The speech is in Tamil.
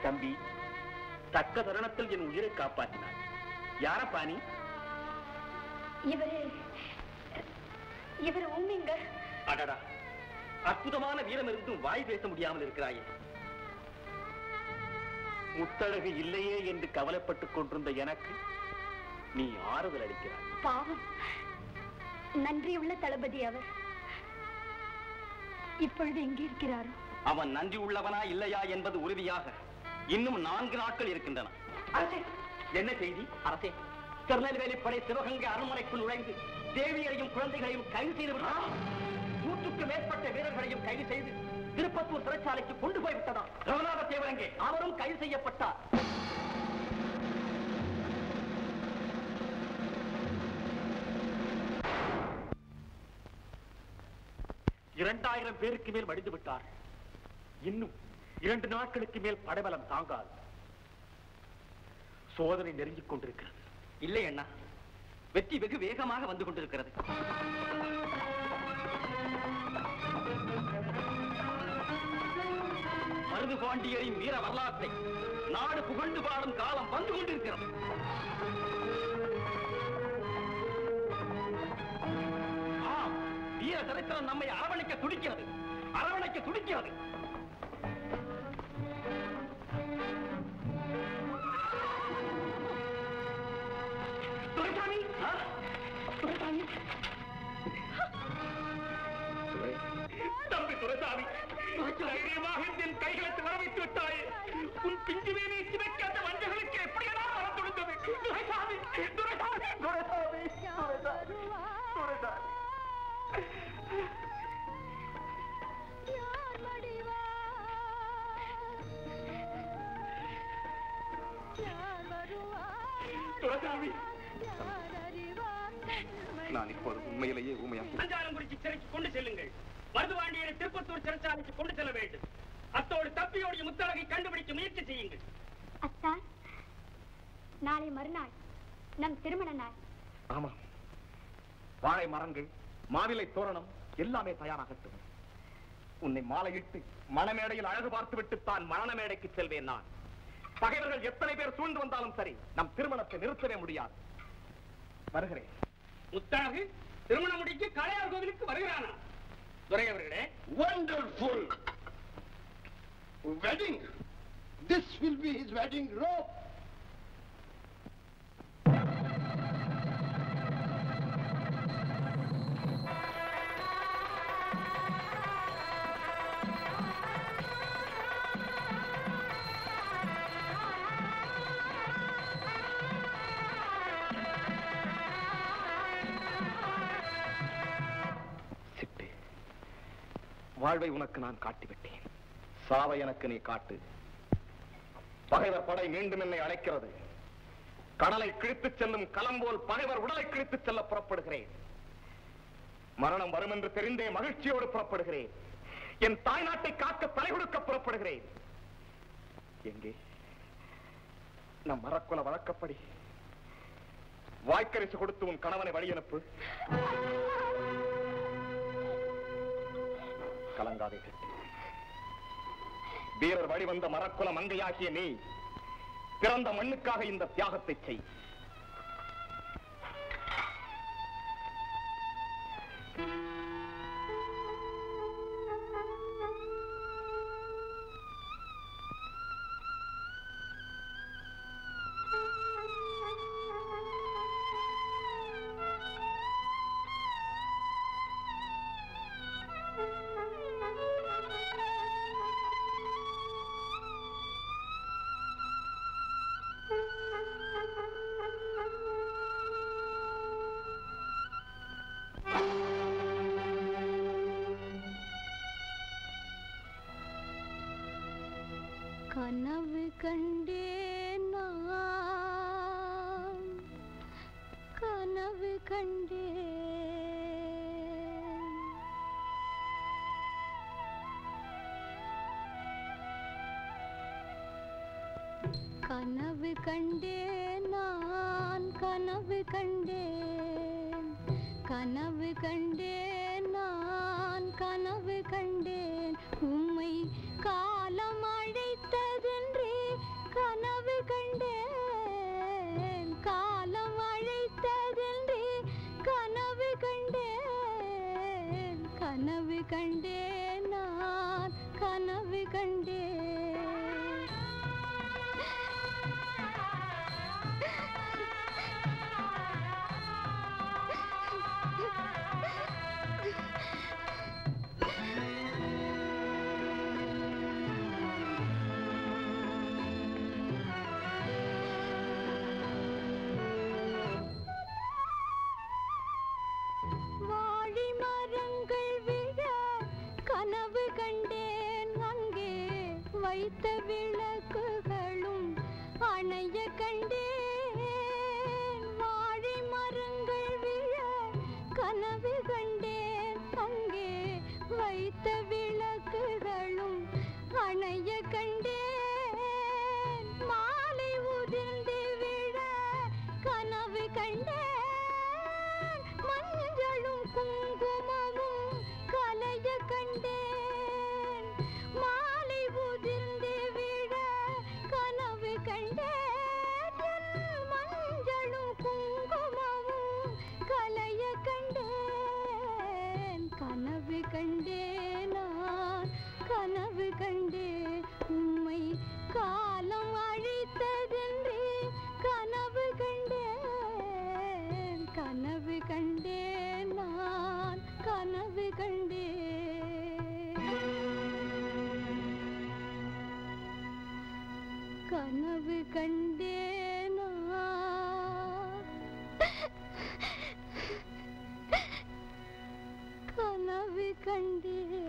தம்பி தக்க தருணத்தில் என் உயிரை காப்பாற்றினார் யாரப்பா நீ இவரு இவரு உண்மைங்க அடடா அற்புதமான வீரம் இருந்தும் வாய் பேச முடியாமல் இருக்கிறாயே முத்தழகு இல்லையே என்று கவலைப்பட்டுக் கொண்டிருந்த எனக்கு நீ ஆறுதல் அளிக்கிறாய் பாவம் நன்றியுள்ள தளபதி அவர் இப்பொழுது எங்கே இருக்கிறாரோ அவன் நன்றி உள்ளவனா இல்லையா என்பது உறுதியாக இன்னும் நான்கு நாட்கள் இருக்கின்றன அரசே என்ன செய்தி அரசே திருநெல்வேலி படை சிவகங்கை அரண்மனைக்குள் நுழைந்து தேவியரையும் குழந்தைகளையும் கைது செய்து விட்டார் நூற்றுக்கு மேற்பட்ட வீரர்களையும் கைது செய்து திருப்பத்தூர் சிறைச்சாலைக்கு கொண்டு போய் விட்டதாம் ரகுநாத தேவரங்கே அவரும் கைது செய்யப்பட்டார் இரண்டாயிரம் பேருக்கு மேல் மடிந்து விட்டார் இன்னும் இரண்டு நாட்களுக்கு மேல் படைபலம் தாங்காது சோதனை நெருங்கிக் கொண்டிருக்கிறது இல்லை அண்ணா வெற்றி வெகு வேகமாக வந்து கொண்டிருக்கிறது மருது பாண்டியரின் வீர வரலாற்றை நாடு புகழ்ந்து பாடும் காலம் வந்து கொண்டிருக்கிறது ஆம் வீர சரித்திரம் நம்மை அரவணைக்க துடிக்கிறது அரவணைக்க துடிக்கிறது துரைசாமி ஆ? துரைசாமி தம்பி துரைசாமி தைரியமாக என் கைகளுக்கு வரவைத்து விட்டாயே உன் பிஞ்சு வேலை சிவக்க அந்த வஞ்சகளுக்கு எப்படியெல்லாம் வரம் துணிந்தது துரைசாமி துரைசாமி துரைசாமி துரைசாமி துரைசாமி துரைசாமி நான் இப்போது உண்மையிலேயே ஊமையாக அஞ்சாலங்குறிச்சி சிறைக்கு கொண்டு செல்லுங்கள் மருதுவாண்டியரை திருப்பத்தூர் சிறைச்சாலைக்கு கொண்டு செல்ல வேண்டும் அத்தோடு தப்பியோடைய முத்தழகை கண்டுபிடிக்க முயற்சி செய்யுங்கள் அத்தா நாளை மறுநாள் நம் திருமண நாள் ஆமா வாழை மரங்கள் மாவிலை தோரணம் எல்லாமே தயாராகட்டும் உன்னை மாலையிட்டு மணமேடையில் அழகு பார்த்து விட்டு தான் மரண மேடைக்கு செல்வேன் நான் பகைவர்கள் எத்தனை பேர் சூழ்ந்து வந்தாலும் சரி நம் திருமணத்தை நிறுத்தவே முடியாது வருகிறேன் முத்தழகு திருமணம் முடிக்க கலையார் கோவிலுக்கு வருகிறானா துரை அவர்களே Wonderful! Wedding! This will be his wedding robe! சிட்டு வாழ்வை உனக்கு நான் காட்டிவிட்டேன் சாவை எனக்கு நீ காட்டு பகைவர் படை மீண்டும் என்னை அழைக்கிறது கடலை கிழித்துச் செல்லும் களம்போல் பகைவர் உடலை கிழித்துச் செல்ல புறப்படுகிறேன் மரணம் வரும் என்று தெரிந்தே மகிழ்ச்சியோடு புறப்படுகிறேன் என் தாய் நாட்டை காக்க தலை கொடுக்க புறப்படுகிறேன் எங்கே நம் மரக்குல வழக்கப்படி வாய்க்கரிசு கொடுத்து உன் கணவனை வழி அனுப்பு கலங்காதே கட்டி வீரர் வழிவந்த மரக்குல மங்கையாகிய நீ பிறந்த மண்ணுக்காக இந்த தியாகத்தை செய் கனவு கண்டேன் நான் கனவு கண்டேன் கனவு கண்டேன் நான் கனவு கண்டேன் கனவு கண்டேன் நான் கனவு கண்டேன் உம்மை காலம் அழைத்ததென்றே கனவு கண்டே நான் கனவு கண்டே வாழை மரங்கள் விழ கனவு கண்டேன் அங்கே வைத்த விளக்குகளும் அணைய கண்டேன் வாழை மரங்கள் விழ கனவு கண்டேன் அங்கே வைத்த விளக்குகளும் அணைய கண்டேன் மாலை உதிர்ந்து விழ கனவு கண்டேன் மஞ்சளும் குங்குமமும் கலைய கண்டேன் மாலை உதிர்ந்து விழ கனவு கண்டேன் என் மஞ்சளும் குங்குமமும் கலைய கண்டேன் கனவு கண்டேன் நான் கனவு கண்டேன் உம்மை காலம் அழித்ததென்று கனவு கண்டேன் கனவு கண்டேன் நான் கனவு கண்டேன் கனவு கண்டேன் நான் கனவு கண்டேன்